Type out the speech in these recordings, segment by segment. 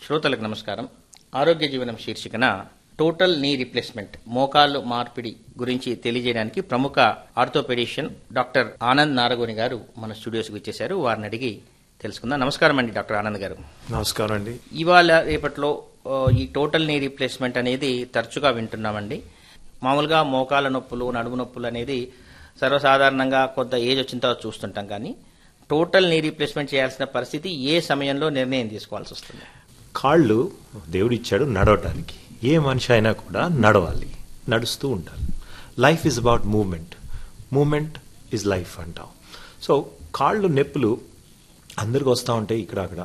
శ్రోతలకు నమస్కారం ఆరోగ్య జీవనం శీర్షికన టోటల్ నీ రిప్లేస్మెంట్ మోకాళ్ళు మార్పిడి గురించి తెలియజేయడానికి ప్రముఖ ఆర్థోపెడిషియన్ డాక్టర్ ఆనంద్ నారగోని గారు మన స్టూడియోస్కి వచ్చేశారు వారిని అడిగి తెలుసుకుందాం నమస్కారం అండి డాక్టర్ ఆనంద్ గారు నమస్కారం అండి ఇవాళ రేపట్లో ఆ, ఈ టోటల్ నీ రీప్లేస్మెంట్ అనేది తరచుగా వింటున్నామండి మామూలుగా మోకాల నొప్పులు నడుము నొప్పులు అనేది సర్వసాధారణంగా కొంత ఏజ్ వచ్చిన తర్వాత చూస్తుంటాం కానీ టోటల్ నీ రీప్లేస్మెంట్ చేయాల్సిన పరిస్థితి ఏ సమయంలో నిర్ణయం తీసుకోవాల్సి వస్తుంది కాళ్ళు దేవుడిచ్చాడు నడవటానికి ఏ మనిషి అయినా కూడా నడవాలి నడుస్తూ ఉండాలి life is about movement movement is life అంటాం సో కాళ్ళు నొప్పులు అందరికి వస్తూ ఉంటాయి ఇక్కడ అక్కడ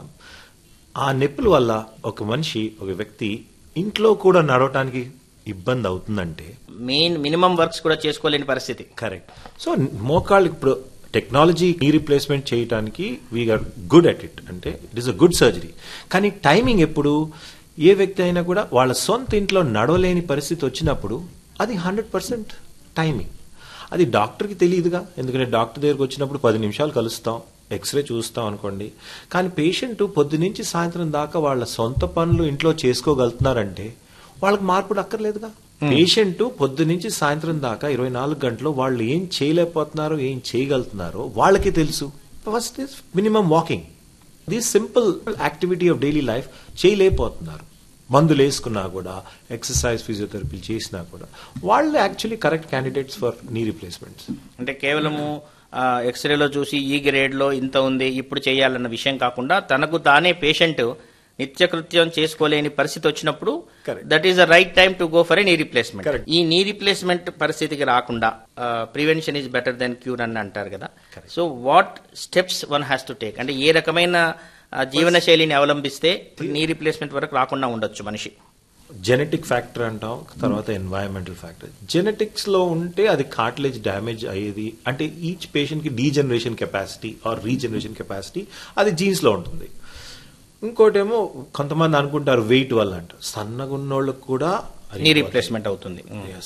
ఆ నొప్పుల వల్ల ఒక మనిషి ఒక వ్యక్తి ఇంట్లో కూడా నడవటానికి ఇబ్బంది అవుతుందంటే మెయిన్ మినిమం వర్క్స్ కూడా చేసుకోలేని పరిస్థితి కరెక్ట్ సో మోకాళ్ళు ఇప్పుడు టెక్నాలజీ నీ రీప్లేస్మెంట్ చేయడానికి వీఆర్ గుడ్ అట్ ఇట్ అంటే it is a good surgery కానీ టైమింగ్ ఎప్పుడు ఏ వ్యక్తి అయినా కూడా వాళ్ళ సొంత ఇంట్లో నడవలేని పరిస్థితి వచ్చినప్పుడు అది హండ్రెడ్ పర్సెంట్ టైమింగ్ అది డాక్టర్కి తెలియదుగా ఎందుకంటే డాక్టర్ దగ్గరికి వచ్చినప్పుడు పది నిమిషాలు కలుస్తాం ఎక్స్రే చూస్తాం అనుకోండి కానీ పేషెంట్ పొద్దు నుంచి సాయంత్రం దాకా వాళ్ళ సొంత పనులు ఇంట్లో చేసుకోగలుగుతున్నారంటే వాళ్ళకి మార్పుడు అక్కర్లేదుగా పేషెంట్ పొద్దు నుంచి సాయంత్రం దాకా ఇరవై నాలుగు గంటలు వాళ్ళు ఏం చేయలేకపోతున్నారో ఏం చేయగలుగుతున్నారో వాళ్ళకి తెలుసు first is minimum walking this simple activity of daily life చేయలేకపోతున్నారు మందులు వేసుకున్నా కూడా ఎక్సర్సైజ్ ఫిజియోథెరపీ చేసినా కూడా వాళ్ళు actually correct candidates for knee replacements అంటే కేవలము ఆ, ఎక్స్రేలో చూసి ఈ గ్రేడ్లో ఇంత ఉంది ఇప్పుడు చేయాలన్న విషయం కాకుండా తనకు తానే పేషెంట్ నిత్యకృత్యం చేసుకోలేని పరిస్థితి వచ్చినప్పుడు Correct. That is the right time to go for a knee replacement Correct. ఈ నీ రీప్లేస్మెంట్ పరిస్థితికి రాకుండా prevention is better then cure అని అంటారు కదా so what steps one has to take అంటే ఏ రకమైన ఆ, జీవన శైలిని అవలంబిస్తే నీ రీప్లేస్మెంట్ వరకు రాకుండా ఉండొచ్చు మనిషి జెనెటిక్ ఫ్యాక్టర్ అంటాం తర్వాత ఎన్వైరన్మెంటల్ ఫ్యాక్టర్ జెనెటిక్స్ లో ఉంటే అది కార్టిలేజ్ డ్యామేజ్ అయ్యేది అంటే ఈచ్ పేషెంట్ కి degeneration capacity or regeneration capacity అది జీన్స్ లో ఉంటుంది ఇంకోటేమో కొంతమంది అనుకుంటారు వెయిట్ వల్ల అంటారు సన్నగా ఉన్నోళ్ళకి కూడా నీ రీప్లేస్మెంట్ అవుతుంది